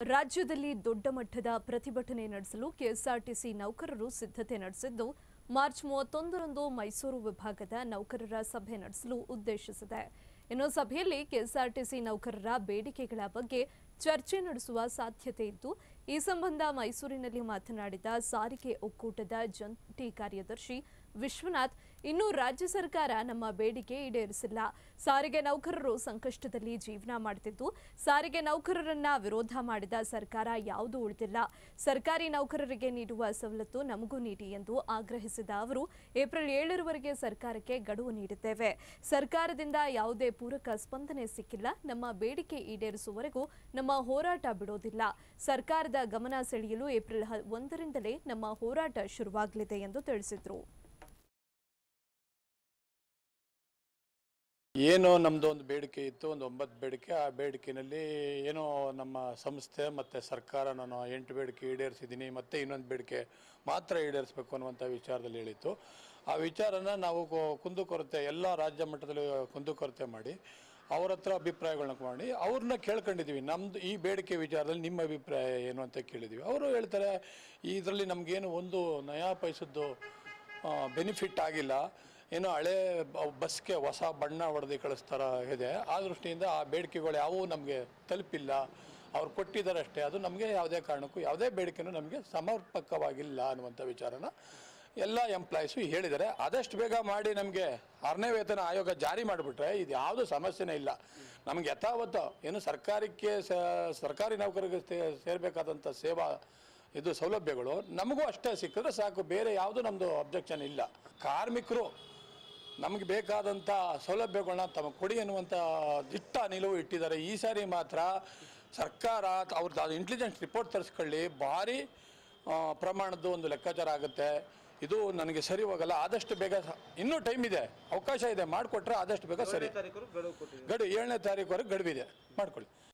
ರಾಜ್ಯದಲ್ಲಿ ದೊಡ್ಡ ಮಟ್ಟದ ಪ್ರತಿಭಟನೆ ನಡೆಸಲು ಕೆಎಸ್ಆರ್ಟಿಸಿ ನೌಕರರು ಸಿದ್ಧತೆ ನಡೆಸಿದ್ದು ಮಾರ್ಚ್ ಮೂವತ್ತೊಂದರಂದು ಮೈಸೂರು ವಿಭಾಗದ ನೌಕರರ ಸಭೆ ನಡೆಸಲು ಉದ್ದೇಶಿಸಿದೆ ಇನ್ನು ಸಭೆಯಲ್ಲಿ ಕೆಎಸ್ಆರ್ಟಿಸಿ ನೌಕರರ ಬೇಡಿಕೆಗಳ ಬಗ್ಗೆ ಚರ್ಚೆ ನಡೆಸುವ ಸಾಧ್ಯತೆ ಇದ್ದು ಈ ಸಂಬಂಧ ಮೈಸೂರಿನಲ್ಲಿ ಮಾತನಾಡಿದ ಸಾರಿಗೆ ಒಕ್ಕೂಟದ ಜಂಟಿ ಕಾರ್ಯದರ್ಶಿ ವಿಶ್ವನಾಥ್ ಇನ್ನು ರಾಜ್ಯ ಸರ್ಕಾರ ನಮ್ಮ ಬೇಡಿಕೆ ಈಡೇರಿಸಿಲ್ಲ ಸಾರಿಗೆ ನೌಕರರು ಸಂಕಷ್ಟದಲ್ಲಿ ಜೀವನ ಮಾಡುತ್ತಿದ್ದು ಸಾರಿಗೆ ನೌಕರರನ್ನ ವಿರೋಧ ಮಾಡಿದ ಸರ್ಕಾರ ಯಾವುದೂ ಉಳಿದಿಲ್ಲ ಸರ್ಕಾರಿ ನೌಕರರಿಗೆ ನೀಡುವ ಸವಲತ್ತು ನಮಗೂ ನೀಡಿ ಎಂದು ಆಗ್ರಹಿಸಿದ ಅವರು ಏಪ್ರಿಲ್ ಏಳರವರೆಗೆ ಸರ್ಕಾರಕ್ಕೆ ಗಡುವು ನೀಡಿದ್ದೇವೆ ಸರ್ಕಾರದಿಂದ ಯಾವುದೇ ಪೂರಕ ಸ್ಪಂದನೆ ಸಿಕ್ಕಿಲ್ಲ ನಮ್ಮ ಬೇಡಿಕೆ ಈಡೇರಿಸುವವರೆಗೂ ನಮ್ಮ ಹೋರಾಟ ಬಿಡೋದಿಲ್ಲ ಸರ್ಕಾರದ ಗಮನ ಸೆಳೆಯಲು ಏಪ್ರಿಲ್ ಹ- ಒಂದರಿಂದಲೇ ನಮ್ಮ ಹೋರಾಟ ಶುರುವಾಗಲಿದೆ ಎಂದು ತಿಳಿಸಿದರು ಏನು ನಮ್ಮದು ಒಂದು ಬೇಡಿಕೆ ಇತ್ತು ಒಂದು ಒಂಬತ್ತು ಬೇಡಿಕೆ ಆ ಬೇಡಿಕೆನಲ್ಲಿ ಏನೋ ನಮ್ಮ ಸಂಸ್ಥೆ ಮತ್ತು ಸರ್ಕಾರ ನಾನು ಎಂಟು ಬೇಡಿಕೆ ಈಡೇರಿಸಿದ್ದೀನಿ ಮತ್ತು ಇನ್ನೊಂದು ಬೇಡಿಕೆ ಮಾತ್ರ ಈಡೇರಿಸಬೇಕು ಅನ್ನುವಂಥ ವಿಚಾರದಲ್ಲಿ ಹೇಳಿತ್ತು ಆ ವಿಚಾರನ ನಾವು ಕೊ- ಕುಂದುಕೊರತೆ ಎಲ್ಲ ರಾಜ್ಯ ಮಟ್ಟದಲ್ಲಿ ಕುಂದುಕೊರತೆ ಮಾಡಿ ಅವ್ರ ಹತ್ರ ಅಭಿಪ್ರಾಯಗಳನ್ನ ಮಾಡಿ ಅವ್ರನ್ನ ಕೇಳ್ಕೊಂಡಿದ್ದೀವಿ ನಮ್ಮದು ಈ ಬೇಡಿಕೆ ವಿಚಾರದಲ್ಲಿ ನಿಮ್ಮ ಅಭಿಪ್ರಾಯ ಏನು ಅಂತ ಕೇಳಿದ್ದೀವಿ ಅವರು ಹೇಳ್ತಾರೆ ಇದರಲ್ಲಿ ನಮಗೇನು ಒಂದು ನಯಾ ಪೈಸದ್ದು ಬೆನಿಫಿಟ್ ಆಗಿಲ್ಲ ಏನು ಹಳೆ ಬ- ಬಸ್ಗೆ ಹೊಸ ಬಣ್ಣ ಹೊಡೆದು ಕಳಿಸ್ತಾರ ಇದೆ ಆ ದೃಷ್ಟಿಯಿಂದ ಆ ಬೇಡಿಕೆಗಳು ಯಾವುವು ನಮಗೆ ತಲುಪಿಲ್ಲ ಅವ್ರು ಕೊಟ್ಟಿದ್ದಾರೆ ಅಷ್ಟೇ ಅದು ನಮಗೆ ಯಾವುದೇ ಕಾರಣಕ್ಕೂ ಯಾವುದೇ ಬೇಡಿಕೆನೂ ನಮಗೆ ಸಮರ್ಪಕವಾಗಿಲ್ಲ ಅನ್ನುವಂಥ ವಿಚಾರನ ಎಲ್ಲ ಎಂಪ್ಲಾಯೀಸು ಹೇಳಿದ್ದಾರೆ ಆದಷ್ಟು ಬೇಗ ಮಾಡಿ ನಮಗೆ ಆರನೇ ವೇತನ ಆಯೋಗ ಜಾರಿ ಮಾಡಿಬಿಟ್ರೆ ಇದು ಯಾವುದೂ ಸಮಸ್ಯೆನೇ ಇಲ್ಲ ನಮಗೆ ಯಥಾವತ್ತು ಏನು ಸರ್ಕಾರಕ್ಕೆ ಸ- ಸರ್ಕಾರಿ ನೌಕರಿಗೆ ಸೇ- ಸೇರಬೇಕಾದಂಥ ಸೇವಾ ಇದು ಸೌಲಭ್ಯಗಳು ನಮಗೂ ಅಷ್ಟೇ ಸಿಕ್ಕಿದ್ರೆ ಸಾಕು ಬೇರೆ ಯಾವುದೂ ನಮ್ಮದು ಅಬ್ಜೆಕ್ಷನ್ ಇಲ್ಲ ಕಾರ್ಮಿಕರು ನಮಗೆ ಬೇಕಾದಂಥ ಸೌಲಭ್ಯಗಳನ್ನ ತಮ್ಮ ಕೊಡಿ ಅನ್ನುವಂಥ ದಿಟ್ಟ ನಿಲುವು ಇಟ್ಟಿದ್ದಾರೆ ಈ ಸಾರಿ ಮಾತ್ರ ಸರ್ಕಾರ ಅವ್ರದ್ದು ಇಂಟೆಲಿಜೆನ್ಸ್ ರಿಪೋರ್ಟ್ ತರಿಸ್ಕೊಳ್ಳಿ ಭಾರಿ ಆ, ಪ್ರಮಾಣದ್ದು ಒಂದು ಲೆಕ್ಕಾಚಾರ ಆಗುತ್ತೆ ಇದು ನನಗೆ ಸರಿ ಹೋಗಲ್ಲ ಆದಷ್ಟು ಬೇಗ ಸ- ಇನ್ನೂ ಟೈಮ್ ಇದೆ ಅವಕಾಶ ಇದೆ ಮಾಡಿಕೊಟ್ರೆ ಆದಷ್ಟು ಬೇಗ ಸರಿ ತಾರೀಕು ಗಡುವು ಕೊಟ್ಟಿದ್ದೀವಿ ಗಡು ಏಳನೇ ತಾರೀಕುವರೆಗೆ ಗಡುವಿದೆ ಮಾಡ್ಕೊಳ್ಳಿ